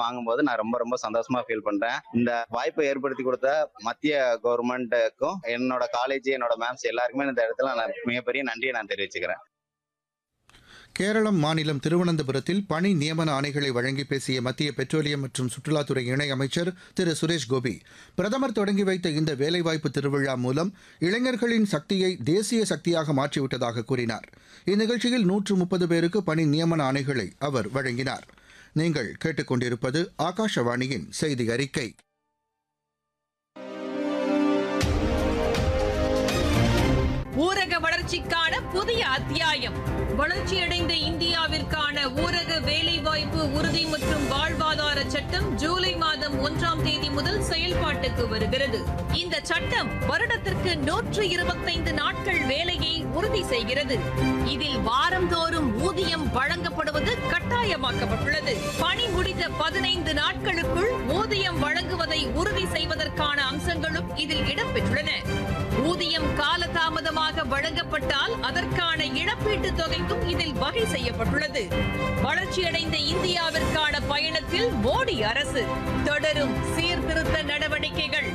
வாங்கும்போது நான் ரொம்ப ரொம்ப சந்தோஷமா ஃபீல் பண்றேன் இந்த வாய்ப்பை ஏற்படுத்தி கொடுத்த மத்திய கவர்மெண்ட்டுக்கும் என்னோட காலேஜ் என்னோட மேம்ஸ் எல்லாருக்குமே இந்த இடத்துல நான் மிகப்பெரிய நன்றியை நான் தெரிவிச்சுக்கிறேன் கேரளம் மாநிலம் திருவனந்தபுரத்தில் பணி நியமன ஆணைகளை வழங்கி பேசிய மத்திய பெட்ரோலியம் மற்றும் சுற்றுலாத்துறை இணையமைச்சர் திரு சுரேஷ் கோபி பிரதமர் தொடங்கி வைத்த இந்த வேலைவாய்ப்பு திருவிழா மூலம் இளைஞர்களின் சக்தியை தேசிய சக்தியாக மாற்றிவிட்டதாக கூறினார் இந்நிகழ்ச்சியில் நூற்று முப்பது பேருக்கு பணி நியமன ஆணைகளை அவர் வழங்கினார் நீங்கள் கேட்டுக்கொண்டிருப்பது ஆகாஷவாணியின் செய்தி அறிக்கை ஊரக வளர்ச்சிக்கான புதிய அத்தியாயம் வளர்ச்சியடைந்த இந்தியாவிற்கான ஊரக வேலைவாய்ப்பு உறுதி மற்றும் வாழ்வாதார சட்டம் ஜூலை மாதம் ஒன்றாம் தேதி முதல் செயல்பாட்டுக்கு வருகிறது இந்த சட்டம் வருடத்திற்கு நூற்று இருபத்தைந்து நாட்கள் வேலையை உறுதி செய்கிறது இதில் வாரந்தோறும் ஊதியம் வழங்கப்படுவது கட்டாயமாக்கப்பட்டுள்ளது பணி முடிந்த பதினைந்து நாட்களுக்குள் ஊதியம் வழங்குவதை உறுதி செய்வதற்கான அம்சங்களும் இதில் இடம்பெற்றுள்ளன ஊதியம் காலதாமதமாக வழங்கப்பட்டால் அதற்கான இழப்பீட்டுத் தொகைக்கும் இதில் வகை செய்யப்பட்டுள்ளது வளர்ச்சியடைந்த இந்தியாவிற்கான பயணத்தில் மோடி அரசு தொடரும் சீர்திருத்த நடவடிக்கைகள்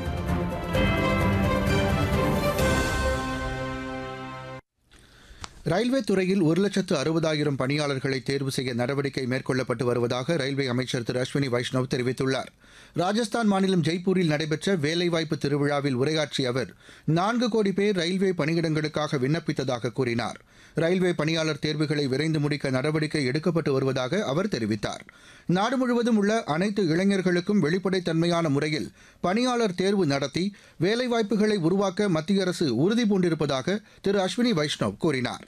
ரயில்வே துறையில் ஒரு லட்சத்து அறுபதாயிரம் பணியாளர்களை தேர்வு செய்ய நடவடிக்கை மேற்கொள்ளப்பட்டு வருவதாக ரயில்வே அமைச்சர் திரு அஸ்வினி வைஷ்ணவ் தெரிவித்துள்ளார் ராஜஸ்தான் மாநிலம் ஜெய்ப்பூரில் நடைபெற்ற வேலைவாய்ப்பு திருவிழாவில் உரையாற்றிய அவர் நான்கு கோடி பேர் ரயில்வே பணியிடங்களுக்காக விண்ணப்பித்ததாக கூறினார் ரயில்வே பணியாளர் தேர்வுகளை விரைந்து முடிக்க நடவடிக்கை எடுக்கப்பட்டு வருவதாக அவர் தெரிவித்தார் நாடு முழுவதும் உள்ள அனைத்து இளைஞர்களுக்கும் வெளிப்படைத்தன்மையான முறையில் பணியாளர் தேர்வு நடத்தி வேலைவாய்ப்புகளை உருவாக்க மத்திய அரசு உறுதி பூண்டிருப்பதாக திரு அஸ்வினி வைஷ்ணவ் கூறினார்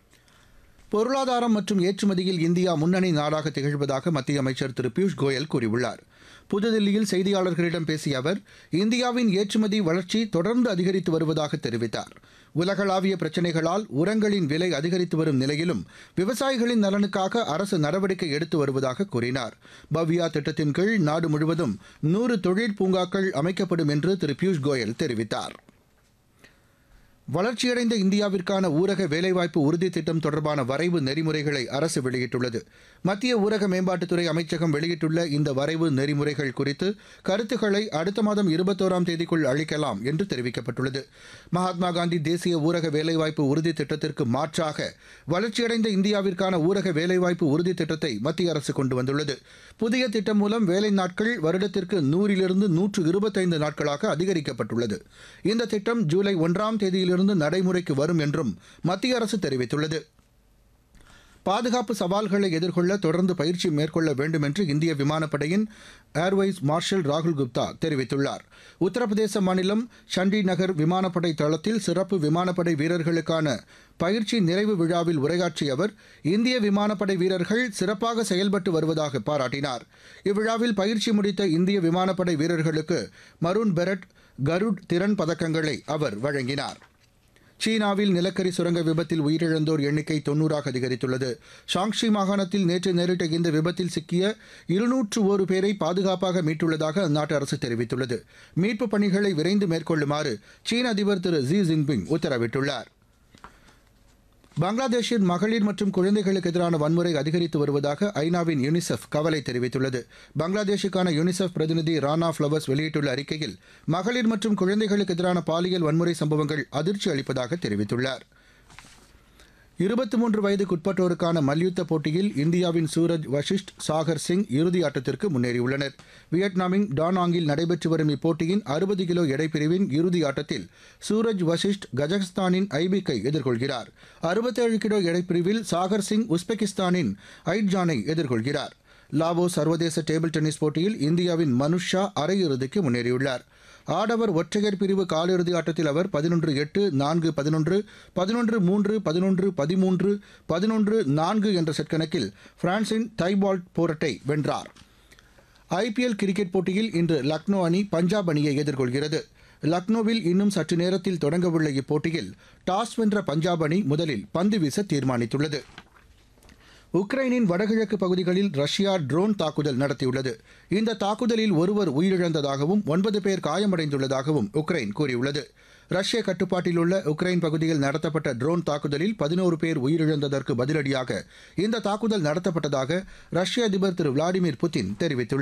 பொருளாதாரம் மற்றும் ஏற்றுமதியில் இந்தியா முன்னணி நாடாக திகழ்வதாக மத்திய அமைச்சர் திரு பியூஷ் கோயல் கூறியுள்ளார் புதுதில்லியில் செய்தியாளர்களிடம் பேசிய அவர் இந்தியாவின் ஏற்றுமதி வளர்ச்சி தொடர்ந்து அதிகரித்து வருவதாக தெரிவித்தார் உலகளாவிய பிரச்சினைகளால் உரங்களின் விலை அதிகரித்து வரும் நிலையிலும் விவசாயிகளின் நலனுக்காக அரசு நடவடிக்கை எடுத்து வருவதாக கூறினார் பவ்யா திட்டத்தின் கீழ் நாடு முழுவதும் நூறு தொழில் பூங்காக்கள் அமைக்கப்படும் என்று திரு பியூஷ் கோயல் தெரிவித்தார் வளர்ச்சியடைந்த இந்தியாவிற்கான ஊரக வேலைவாய்ப்பு உறுதி திட்டம் தொடர்பான வரைவு நெறிமுறைகளை அரசு வெளியிட்டுள்ளது மத்திய ஊரக மேம்பாட்டுத்துறை அமைச்சகம் வெளியிட்டுள்ள இந்த வரைவு நெறிமுறைகள் குறித்து கருத்துக்களை அடுத்த மாதம் இருபத்தோராம் தேதிக்குள் அளிக்கலாம் என்று தெரிவிக்கப்பட்டுள்ளது மகாத்மா காந்தி தேசிய ஊரக வேலைவாய்ப்பு உறுதி திட்டத்திற்கு மாற்றாக வளர்ச்சியடைந்த இந்தியாவிற்கான ஊரக வேலைவாய்ப்பு உறுதி திட்டத்தை மத்திய அரசு கொண்டு வந்துள்ளது புதிய திட்டம் மூலம் வேலை நாட்கள் வருடத்திற்கு நூறிலிருந்து நூற்று இருபத்தைந்து நாட்களாக அதிகரிக்கப்பட்டுள்ளது இந்த திட்டம் ஜூலை ஒன்றாம் தேதியிலிருந்து நடைமுறைக்கு வரும் என்றும் மத்திய அரசு தெரிவித்துள்ளது பாதுகாப்பு சவால்களை எதிர்கொள்ள தொடர்ந்து பயிற்சி மேற்கொள்ள வேண்டும் என்று இந்திய விமானப்படையின் ஏர்வைஸ் மார்ஷல் ராகுல் குப்தா தெரிவித்துள்ளார் உத்தரப்பிரதேச மாநிலம் சண்டி நகர் விமானப்படை தளத்தில் சிறப்பு விமானப்படை வீரர்களுக்கான பயிற்சி நிறைவு விழாவில் உரையாற்றிய அவர் இந்திய விமானப்படை வீரர்கள் சிறப்பாக செயல்பட்டு வருவதாக பாராட்டினார் இவ்விழாவில் பயிற்சி முடித்த இந்திய விமானப்படை வீரர்களுக்கு மரூன் பெரட் கருட் திறன் பதக்கங்களை அவர் வழங்கினார் சீனாவில் நிலக்கரி சுரங்க விபத்தில் உயிரிழந்தோர் எண்ணிக்கை தொன்னூறாக அதிகரித்துள்ளது ஷாங்ஷி மாகாணத்தில் நேற்று நேரிட்ட இந்த விபத்தில் சிக்கிய இருநூற்று ஒரு பேரை பாதுகாப்பாக மீட்டுள்ளதாக அந்நாட்டு அரசு தெரிவித்துள்ளது மீட்புப் பணிகளை விரைந்து மேற்கொள்ளுமாறு சீன அதிபர் திரு ஜி ஜின்பிங் உத்தரவிட்டுள்ளார் பங்களாதேஷில் மகளிர் மற்றும் குழந்தைகளுக்கு எதிரான வன்முறை அதிகரித்து வருவதாக ஐநாவின் யுனிசெஃப் கவலை தெரிவித்துள்ளது பங்களாதேஷுக்கான யுனிசெஃப் பிரதிநிதி ரானா ஃப்ளவர்ஸ் வெளியிட்டுள்ள அறிக்கையில் மகளிர் மற்றும் குழந்தைகளுக்கு எதிரான பாலியல் வன்முறை சம்பவங்கள் அதிர்ச்சி அளிப்பதாக தெரிவித்துள்ளார் இருபத்தி மூன்று வயதுக்குட்பட்டோருக்கான மல்யுத்த போட்டியில் இந்தியாவின் சூரஜ் வஷிஷ்ட் சாகர் சிங் இறுதி ஆட்டத்திற்கு முன்னேறியுள்ளனர் வியட்நாமின் டானாங்கில் நடைபெற்று வரும் இப்போட்டியின் அறுபது கிலோ எடைப்பிரிவின் இறுதி ஆட்டத்தில் சூரஜ் வஷிஷ்ட் கஜகஸ்தானின் ஐபிக்கை எதிர்கொள்கிறார் அறுபத்தேழு கிலோ எடைப்பிரிவில் சாகர் சிங் உஸ்பெகிஸ்தானின் ஐட்ஜானை எதிர்கொள்கிறார் லாவோ சர்வதேச டேபிள் டென்னிஸ் போட்டியில் இந்தியாவின் மனுஷ் ஷா அரையிறுதிக்கு முன்னேறியுள்ளார் ஆடவர் ஒற்றையர் பிரிவு காலிறுதி ஆட்டத்தில் அவர் பதினொன்று எட்டு நான்கு பதினொன்று பதினொன்று மூன்று பதினொன்று பதிமூன்று பதினொன்று நான்கு என்ற செட் கணக்கில் பிரான்சின் தைபால்ட் போரட்டை வென்றார் ஐபிஎல் கிரிக்கெட் போட்டியில் இன்று லக்னோ அணி பஞ்சாப் அணியை எதிர்கொள்கிறது லக்னோவில் இன்னும் சற்று நேரத்தில் தொடங்கவுள்ள இப்போட்டியில் டாஸ் வென்ற பஞ்சாப் அணி முதலில் பந்து வீச தீர்மானித்துள்ளது உக்ரைனின் வடகிழக்கு பகுதிகளில் ரஷ்யா ட்ரோன் தாக்குதல் நடத்தியுள்ளது இந்த தாக்குதலில் ஒருவர் உயிரிழந்ததாகவும் ஒன்பது பேர் காயமடைந்துள்ளதாகவும் உக்ரைன் கூறியுள்ளது ரஷ்ய கட்டுப்பாட்டில் உள்ள உக்ரைன் பகுதியில் நடத்தப்பட்ட ட்ரோன் தாக்குதலில் பதினோரு பேர் உயிரிழந்ததற்கு பதிலடியாக இந்த தாக்குதல் நடத்தப்பட்டதாக ரஷ்ய அதிபர் திரு விளாடிமிர் புட்டின் தெரிவித்துள்ளார்